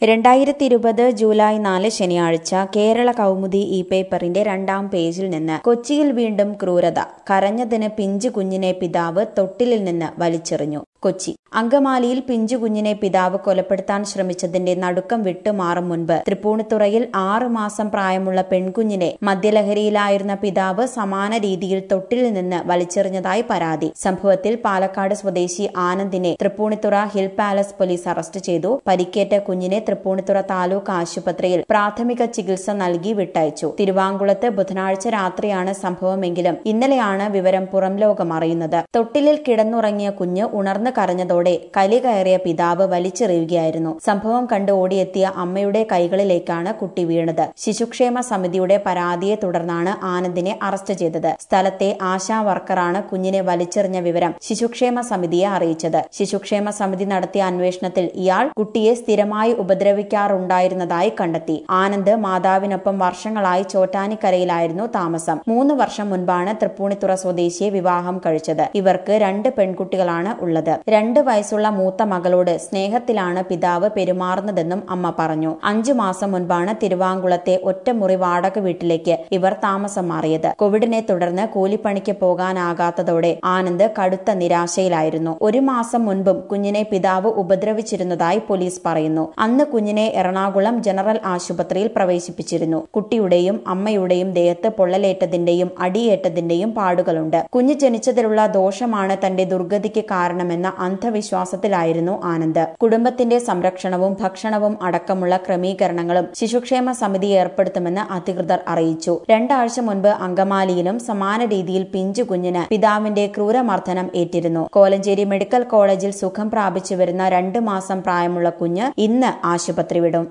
രണ്ടായിരത്തി ഇരുപത് ജൂലൈ നാല് ശനിയാഴ്ച കേരള കൗമുദി ഇ പേപ്പറിന്റെ രണ്ടാം പേജിൽ നിന്ന് കൊച്ചിയിൽ വീണ്ടും ക്രൂരത കരഞ്ഞതിന് പിഞ്ചു കുഞ്ഞിനെ പിതാവ് തൊട്ടിലിൽ നിന്ന് വലിച്ചെറിഞ്ഞു കൊച്ചി അങ്കമാലിയിൽ പിഞ്ചു കുഞ്ഞിനെ പിതാവ് കൊലപ്പെടുത്താൻ ശ്രമിച്ചതിന്റെ നടുക്കം വിട്ടുമാറും മുൻപ് തൃപ്പൂണിത്തുറയിൽ ആറു മാസം പ്രായമുള്ള പെൺകുഞ്ഞിനെ മദ്യലഹരിയിലായിരുന്ന പിതാവ് സമാന രീതിയിൽ തൊട്ടിലിൽ നിന്ന് വലിച്ചെറിഞ്ഞതായി പരാതി സംഭവത്തിൽ പാലക്കാട് സ്വദേശി ആനന്ദിനെ Tripunithura hill palace police arrest ചെയ്തു പരിക്കേറ്റ കുഞ്ഞിനെ തൃപ്പൂണിത്തുറ താലൂക്ക് ആശുപത്രിയിൽ പ്രാഥമിക ചികിത്സ നൽകി വിട്ടയച്ചു തിരുവാങ്കുളത്ത് ബുധനാഴ്ച രാത്രിയാണ് സംഭവമെങ്കിലും ഇന്നലെയാണ് വിവരം പുറം ലോകം അറിയുന്നത് തൊട്ടിലിൽ കിടന്നുറങ്ങിയ കുഞ്ഞ് ഉണർന്നു കരഞ്ഞതോടെ കലി കയറിയ പിതാവ് വലിച്ചെറിയുകയായിരുന്നു സംഭവം കണ്ട് ഓടിയെത്തിയ അമ്മയുടെ കൈകളിലേക്കാണ് കുട്ടി വീണത് ശിശുക്ഷേമ സമിതിയുടെ പരാതിയെ തുടർന്നാണ് ആനന്ദിനെ അറസ്റ്റ് ചെയ്തത് സ്ഥലത്തെ ആശാ വർക്കറാണ് കുഞ്ഞിനെ വലിച്ചെറിഞ്ഞ വിവരം ശിശുക്ഷേമ സമിതിയെ അറിയിച്ചത് ശിശുക്ഷേമ സമിതി നടത്തിയ അന്വേഷണത്തിൽ ഇയാൾ കുട്ടിയെ സ്ഥിരമായി ഉപദ്രവിക്കാറുണ്ടായിരുന്നതായി കണ്ടെത്തി ആനന്ദ് മാതാവിനൊപ്പം വർഷങ്ങളായി ചോറ്റാനിക്കരയിലായിരുന്നു താമസം മൂന്ന് വർഷം മുൻപാണ് തൃപ്പൂണിത്തുറ സ്വദേശിയെ വിവാഹം കഴിച്ചത് ഇവർക്ക് രണ്ട് പെൺകുട്ടികളാണ് ഉള്ളത് രണ്ട് വയസ്സുള്ള മൂത്ത മകളോട് സ്നേഹത്തിലാണ് പിതാവ് പെരുമാറുന്നതെന്നും അമ്മ പറഞ്ഞു അഞ്ചു മാസം മുൻപാണ് തിരുവാങ്കുളത്തെ ഒറ്റമുറി വാടക വീട്ടിലേക്ക് ഇവർ താമസം മാറിയത് കോവിഡിനെ തുടർന്ന് കൂലിപ്പണിക്ക് പോകാനാകാത്തതോടെ ആനന്ദ് കടുത്ത നിരാശയിലായിരുന്നു ഒരു മാസം മുൻപും കുഞ്ഞിനെ പിതാവ് ഉപദ്രവിച്ചിരുന്നതായി പോലീസ് പറയുന്നു അന്ന് കുഞ്ഞിനെ എറണാകുളം ജനറൽ ആശുപത്രിയിൽ പ്രവേശിപ്പിച്ചിരുന്നു കുട്ടിയുടെയും അമ്മയുടെയും ദേഹത്ത് പൊള്ളലേറ്റതിന്റെയും അടിയേറ്റതിന്റെയും പാടുകളുണ്ട് കുഞ്ഞ് ജനിച്ചതിലുള്ള ദോഷമാണ് തന്റെ ദുർഗതിക്ക് കാരണമെന്ന അന്ധവിശ്വാസത്തിലായിരുന്നു ആനന്ദ് കുടുംബത്തിന്റെ സംരക്ഷണവും ഭക്ഷണവും അടക്കമുള്ള ക്രമീകരണങ്ങളും ശിശുക്ഷേമ സമിതി ഏർപ്പെടുത്തുമെന്ന് അധികൃതർ അറിയിച്ചു രണ്ടാഴ്ച മുൻപ് അങ്കമാലിയിലും സമാന രീതിയിൽ പിഞ്ചു കുഞ്ഞിന് പിതാവിന്റെ ക്രൂരമർദ്ദനം ഏറ്റിരുന്നു കോലഞ്ചേരി മെഡിക്കൽ കോളേജിൽ സുഖം പ്രാപിച്ചു വരുന്ന രണ്ടു മാസം പ്രായമുള്ള കുഞ്ഞ് ഇന്ന് ആശുപത്രി വിടും